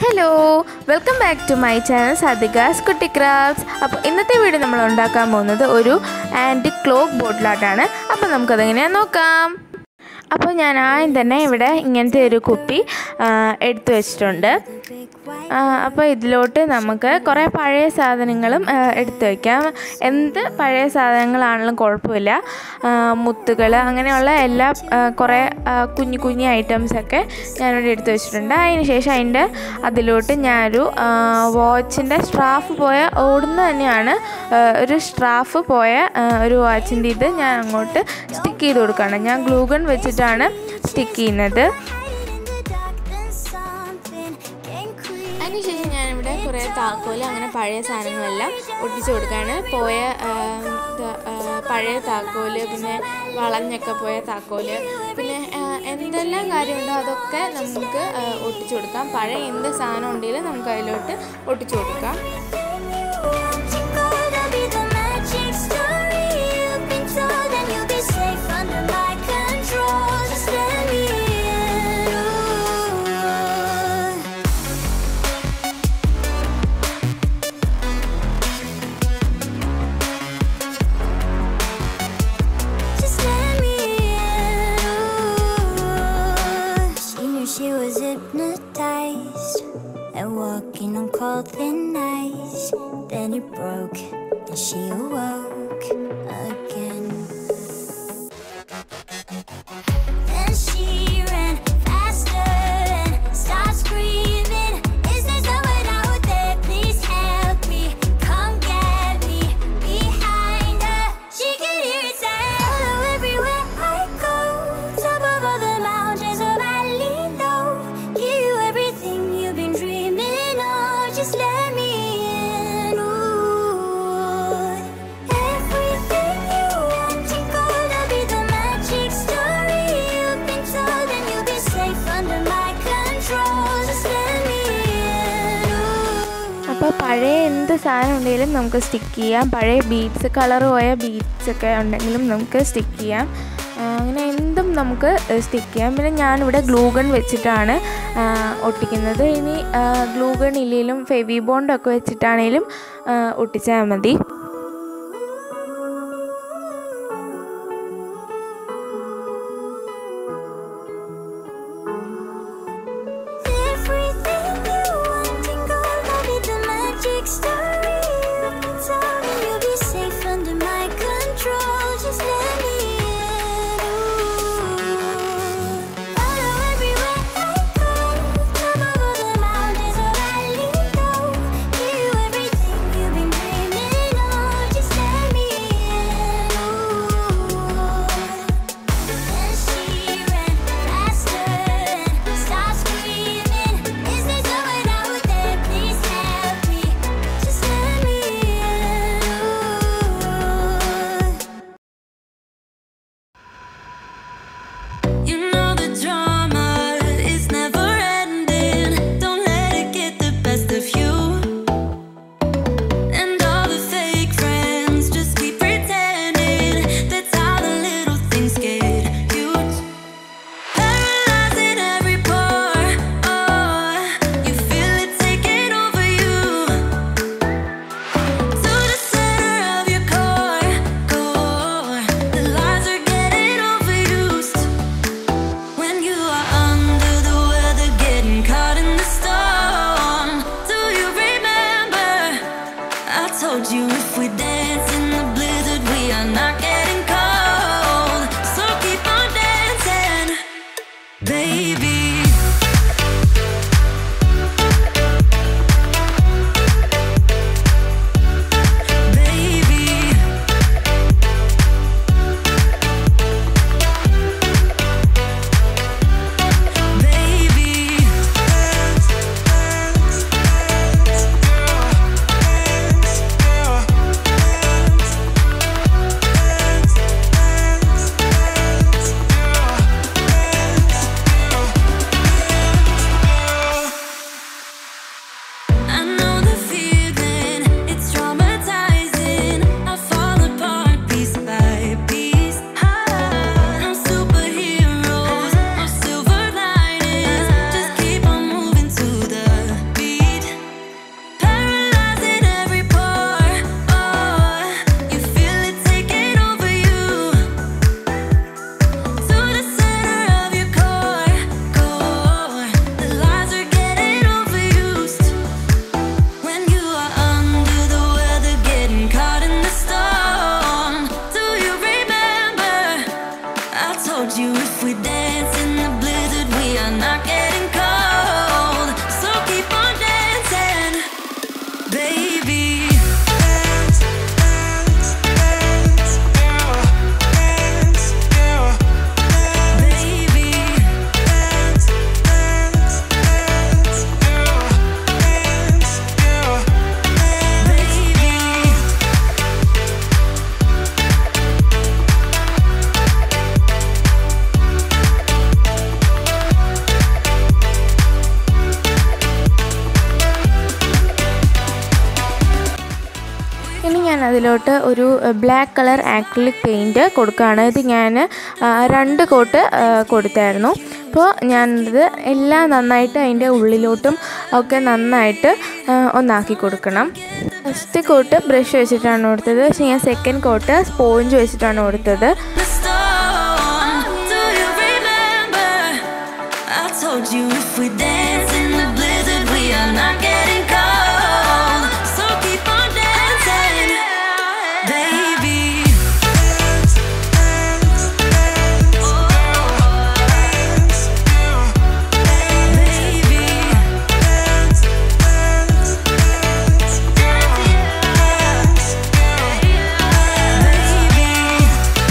Hello welcome back to my channel Sadhika's Kutty crafts അപ്പോൾ ഇന്നത്തെ video നമ്മൾ ഉണ്ടാക്കാൻ പോകുന്നത് ഒരു ആൻറ്റി ക്ലോക്ക് ബോട്ടിലാട്ടാണ് അപ്പോൾ നമുക്കതെങ്ങനെയാണെന്ന് നോക്കാം അപ്പോൾ ഞാൻ ആദ്യം തന്നെ ഇവിടെ ഇങ്ങനത്തെ ഒരു കുപ്പി ആ, എടുത്തു വെച്ചിട്ടുണ്ട് ആ, അപ്പോൾ ഇതിലോട്ട് നമുക്ക് കുറേ പഴയ സാധനങ്ങളും ആ, എടുത്തു വയ്ക്കാം എന്ത് പഴയ സാധനങ്ങളാണെങ്കിലും കുഴപ്പമില്ല മുത്തുകൾ അങ്ങനെയുള്ള എല്ലാ ആ, കുറേ ആ, കുഞ്ഞു കുഞ്ഞു ഐറ്റംസൊക്കെ ഞാനിവിടെ എടുത്തു വെച്ചിട്ടുണ്ട് അതിന് ശേഷം അതിൻ്റെ അതിലോട്ട് ഞാനൊരു വാച്ചിൻ്റെ സ്ട്രാഫ് പോയ ഓടുന്ന തന്നെയാണ് ആ, ഒരു സ്ട്രാഫ് പോയ ആ, ഒരു വാച്ചിൻ്റെ ഇത് ഞാൻ അങ്ങോട്ട് സ്റ്റിക്ക് ചെയ്ത് കൊടുക്കുകയാണ് ഞാൻ ഗ്ലൂഗൺ വെച്ചിട്ടാണ് സ്റ്റിക്ക് ചെയ്യുന്നത് അതിനുശേഷം ഞാനിവിടെ കുറേ താക്കോല് അങ്ങനെ പഴയ സാധനങ്ങളെല്ലാം ഒട്ടിച്ചു കൊടുക്കുകയാണ് പോയ ആ, ത- ആ, പഴയ താക്കോല് പിന്നെ വളഞ്ഞൊക്കെ പോയ താക്കോല് പിന്നെ ആ, എന്തെല്ലാം കാര്യമുണ്ടോ അതൊക്കെ നമുക്ക് ആ, ഒട്ടിച്ചു കൊടുക്കാം പഴയ എന്ത് സാധനം ഉണ്ടെങ്കിലും നമുക്ക് അതിലോട്ട് ഒട്ടിച്ചു കൊടുക്കാം She was hypnotized and walking on cold thin ice. Then it broke and she awoke again. Then she ran faster and started screaming. Is there someone out there? Please help me. Come get me behind her. She can hear it say, "Follow everywhere I go." Top of all the mountains of valley low. Give you everything you've been dreaming of. Just let me in. Ooh. Everything you want and gonna be the magic story you've been told, and you'll be safe under my control. Just let me in. Ooh. അപ്പോൾ പഴയ എന്ത് സാധനം ഉണ്ടെങ്കിലും നമുക്ക് stick ചെയ്യാം പഴയ beads colour പോയ beads ഒക്കെ ഉണ്ടെങ്കിലും നമുക്ക് സ്റ്റിക്ക് ചെയ്യാം ആ, അങ്ങനെ എന്തും നമുക്ക് സ്റ്റിക്ക് ചെയ്യാം പിന്നെ ഞാനിവിടെ ഗ്ലൂഗൺ വെച്ചിട്ടാണ് ആ, ഒട്ടിക്കുന്നത് ഇനി ഗ്ലൂഗൺ ഇല്ലെങ്കിലും ഫെവി ബോണ്ടൊക്കെ വെച്ചിട്ടാണേലും ആ, ഒട്ടിച്ചാൽ മതി Everything you want and gonna be the magic story you've been told, and you'll be safe under my control. Just let me in. Ooh. Follow everywhere I go. Climb over the mountains or valley low. Give you everything you've been dreaming of. ഞാൻ അതിലോട്ട് ഒരു black colour acrylic paint കൊടുക്കുകയാണ് ഇത് ഞാൻ ആ, രണ്ട് coat ആ, കൊടുത്തായിരുന്നു അപ്പോൾ ഞാനിത് എല്ലാം നന്നായിട്ട് അതിൻ്റെ ഉള്ളിലോട്ടും ഒക്കെ നന്നായിട്ട് ആ, ഒന്നാക്കി കൊടുക്കണം ഫസ്റ്റ് കോട്ട് ബ്രഷ് വെച്ചിട്ടാണ് കൊടുത്തത് പക്ഷേ ഞാൻ സെക്കൻഡ് കോട്ട് സ്പോഞ്ച് വെച്ചിട്ടാണ് കൊടുത്തത് the storm. Do you remember? I told you if we dance in the blizzard, we are not getting cold. So keep on dancing, baby. Baby. Baby.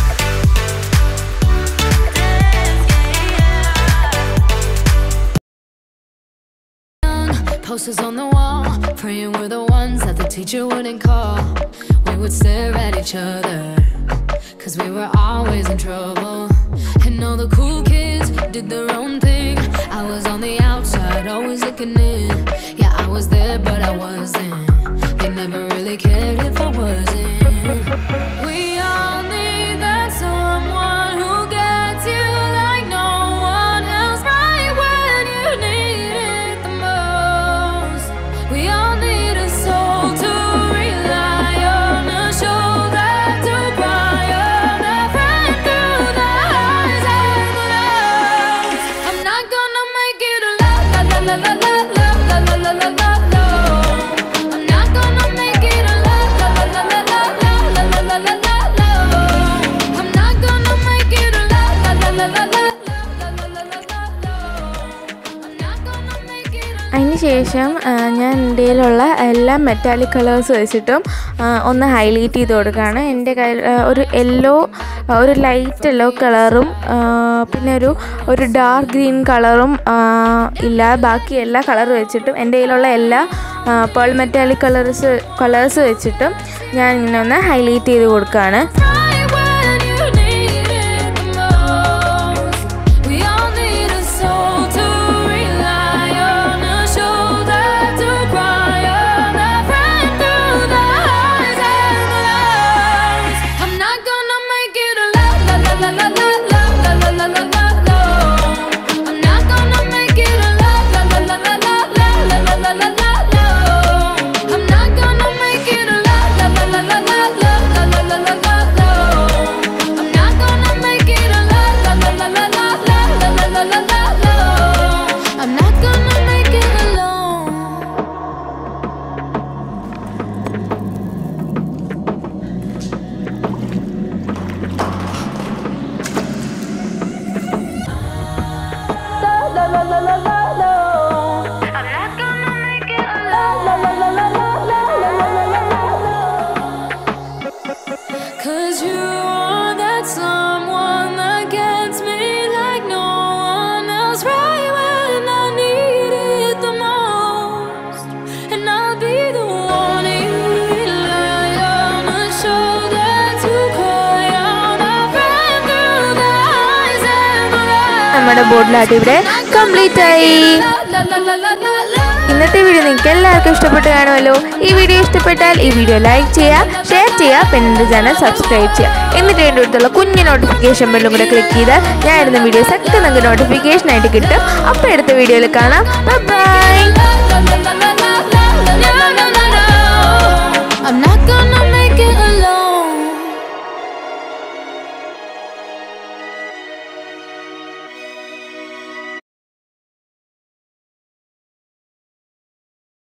Posters on the wall, praying we're the ones that the teacher wouldn't call. We would stare at each other, cause we were always in trouble. And all the cool kids did their own thing. I was on the outside, always looking in. Yeah, I was there, but I wasn't. They never really cared if I wasn't. We all need that someone who gets you like no one else, right when you need it the most. We all need a soul to rely on, a shoulder to cry on, a friend through the highs and the lows. I'm not gonna make it alone. La la la la la la la la la la la la. I'm not gonna make it alone. La la la la la la la la la la la la. I'm not gonna make it alone. La la la la la la la la la la la. I'm not gonna make it alone. അതിന് ശേഷം ആ, ഞാൻ എൻ്റെ കയ്യിലുള്ള എല്ലാ metallic colours വെച്ചിട്ടും ആ, ഒന്ന് ഹൈലൈറ്റ് ചെയ്ത് കൊടുക്കുകയാണ് എൻ്റെ കയ്യിൽ ആ, ഒരു യെല്ലോ ഒരു ലൈറ്റ് യെല്ലോ കളറും പിന്നെ ഒരു ഒരു ഡാർക്ക് ഗ്രീൻ കളറും ഇല്ല ബാക്കി എല്ലാ കളർ വെച്ചിട്ടും എൻ്റെ കയ്യിലുള്ള എല്ലാ പേൾ മെറ്റാലിക് കളേഴ്സ് കളേഴ്സ് വെച്ചിട്ടും ഞാൻ ഇങ്ങനെ ഒന്ന് ഹൈലൈറ്റ് ചെയ്ത് കൊടുക്കുകയാണ് Right when you need it the most. We all need a soul to rely on, a shoulder to cry on, a friend through the highs and the lows. I'm not gonna make it alone. La la la la la la la la la la la la. I'm not gonna make it alone. La la la la la la la la la la la la. I'm not gonna make it alone. La la la la la la la la la la la la. I'm not gonna make it alone. La la la la la la la la la la la la. I'm not gonna make it alone. Cause you are that someone that gets me like no one else right when I need it the most. And I'll be the one you rely on, a shoulder to cry on, a friend through the highs and the lows. നമ്മുടെ ബോർഡിലാട്ട് ഇവിടെ complete ആയി La la la la la la. ഇന്നത്തെ video നിങ്ങൾക്ക് എല്ലാവർക്കും ഇഷ്ടപ്പെട്ട് കാണുമല്ലോ ഈ video ഇഷ്ടപ്പെട്ടാൽ ഈ വീഡിയോ ലൈക്ക് ചെയ്യുക ഷെയർ ചെയ്യുക പിന്നെ എൻ്റെ ചാനൽ സബ്സ്ക്രൈബ് ചെയ്യുക എന്നിട്ട് എൻ്റെ അടുത്തുള്ള കുഞ്ഞു നോട്ടിഫിക്കേഷൻ ബെല്ലും കൂടെ ക്ലിക്ക് ചെയ്താൽ ഞാൻ ഇടുന്ന വീഡിയോസ് ഒക്കെ നിങ്ങൾക്ക് നോട്ടിഫിക്കേഷൻ ആയിട്ട് കിട്ടും അപ്പോൾ അടുത്ത വീഡിയോയിൽ കാണാം ബൈ